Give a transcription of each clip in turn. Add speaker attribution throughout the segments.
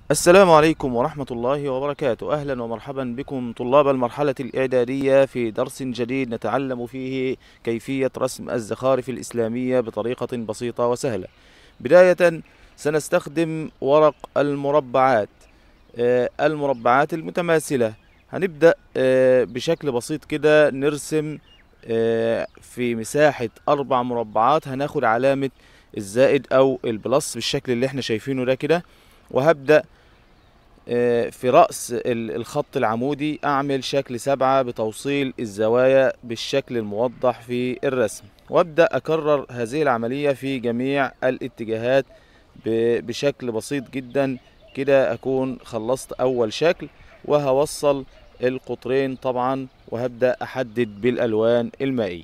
Speaker 1: السلام عليكم ورحمة الله وبركاته أهلا ومرحبا بكم طلاب المرحلة الإعدادية في درس جديد نتعلم فيه كيفية رسم الزخارف الإسلامية بطريقة بسيطة وسهلة بداية سنستخدم ورق المربعات آه، المربعات المتماثلة هنبدأ آه، بشكل بسيط كده نرسم آه، في مساحة أربع مربعات هناخد علامة الزائد أو البلس بالشكل اللي احنا شايفينه ده كده وهبدأ آه، في رأس ال- الخط العمودي أعمل شكل سبعة بتوصيل الزوايا بالشكل الموضح في الرسم وأبدأ أكرر هذه العملية في جميع الاتجاهات ب- بشكل بسيط جدا كده أكون خلصت أول شكل وهوصل القطرين طبعا وهبدأ أحدد بالألوان المائية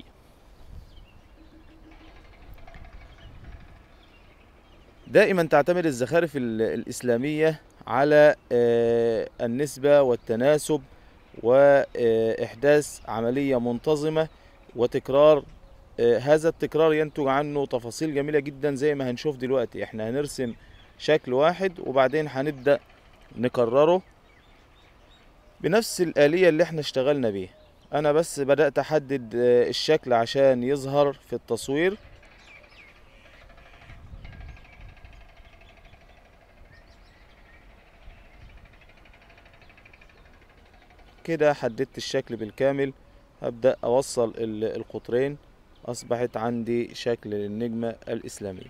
Speaker 1: دائما تعتمد الزخارف ال- الإسلامية على آه، النسبة والتناسب وإحداث عملية منتظمة وتكرار آه، هذا التكرار ينتج عنه تفاصيل جميلة جدا زي ما هنشوف دلوقتي احنا هنرسم شكل واحد وبعدين هنبدأ نكرره بنفس الآلية اللي احنا اشتغلنا بيها انا بس بدأت احدد آه، الشكل عشان يظهر في التصوير كده حددت الشكل بالكامل هبدأ أوصل ال- القطرين أصبحت عندي شكل للنجمة الإسلامية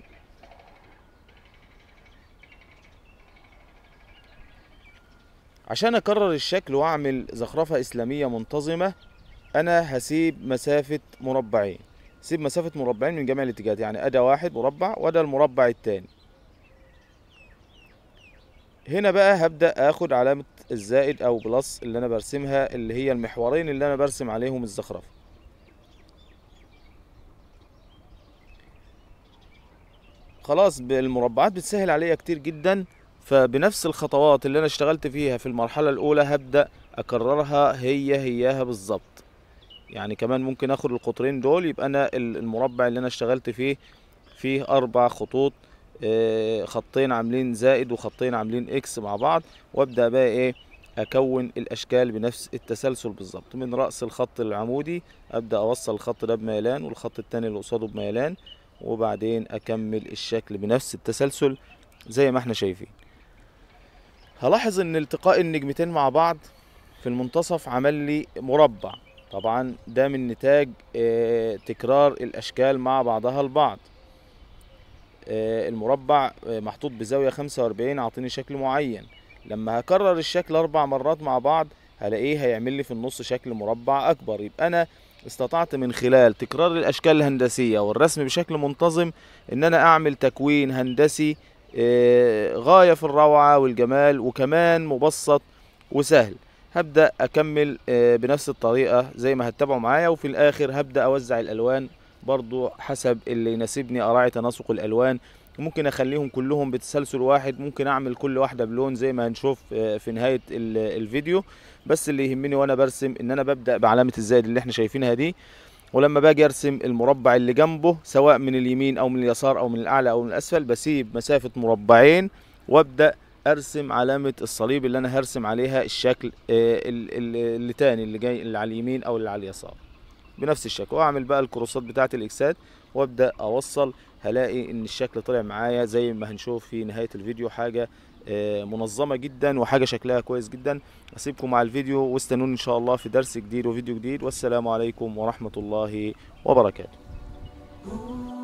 Speaker 1: عشان أكرر الشكل وأعمل زخرفة إسلامية منتظمة أنا هسيب مسافة مربعين سيب مسافة مربعين من جميع الاتجاهات يعني أدا واحد مربع وأدا المربع التاني هنا بقى هبدأ اخد علامة الزائد او بلس اللي انا برسمها اللي هي المحورين اللي انا برسم عليهم الزخرفة خلاص المربعات بتسهل عليا كتير جدا فبنفس الخطوات اللي انا اشتغلت فيها في المرحلة الاولى هبدأ اكررها هي هياها بالظبط يعني كمان ممكن اخد القطرين دول يبقى انا ال- المربع اللي انا اشتغلت فيه فيه اربع خطوط آه، خطين عاملين زائد وخطين عاملين اكس مع بعض وابدا بقى ايه اكون الاشكال بنفس التسلسل بالظبط من راس الخط العمودي ابدا اوصل الخط ده بميلان والخط التاني اللي قصاده بميلان وبعدين اكمل الشكل بنفس التسلسل زي ما احنا شايفين هلاحظ ان التقاء النجمتين مع بعض في المنتصف عمل لي مربع طبعا ده من نتاج آه، تكرار الاشكال مع بعضها البعض آه، المربع آه، محطوط بزاوية 45 عاطيني شكل معين لما هكرر الشكل أربع مرات مع بعض هلاقيه هيعمل لي في النص شكل مربع أكبر يبقى أنا استطعت من خلال تكرار الأشكال الهندسية والرسم بشكل منتظم إن أنا أعمل تكوين هندسي آه، غاية في الروعة والجمال وكمان مبسط وسهل هبدأ أكمل آه، بنفس الطريقة زي ما هتتابعوا معايا وفي الآخر هبدأ أوزع الألوان برضو حسب اللي يناسبني أراعي تناسق الألوان ممكن أخليهم كلهم بتسلسل واحد ممكن أعمل كل واحدة بلون زي ما هنشوف آه، في نهاية ال- الفيديو بس اللي يهمني وأنا برسم إن أنا ببدأ بعلامة الزائد اللي احنا شايفينها دي ولما باجي ارسم المربع اللي جنبه سواء من اليمين او من اليسار او من الاعلى او من الاسفل بسيب مسافة مربعين وابدأ ارسم علامة الصليب اللي انا هرسم عليها الشكل آه، ال- ال- اللي تاني اللي جاي اللي على اليمين او اللي على اليسار بنفس الشكل واعمل بقى الكروسات بتاعه الاكسات وابدا اوصل هلاقي ان الشكل طلع معايا زي ما هنشوف في نهايه الفيديو حاجه آه، منظمه جدا وحاجه شكلها كويس جدا اسيبكم مع الفيديو واستنوني ان شاء الله في درس جديد وفيديو جديد والسلام عليكم ورحمه الله وبركاته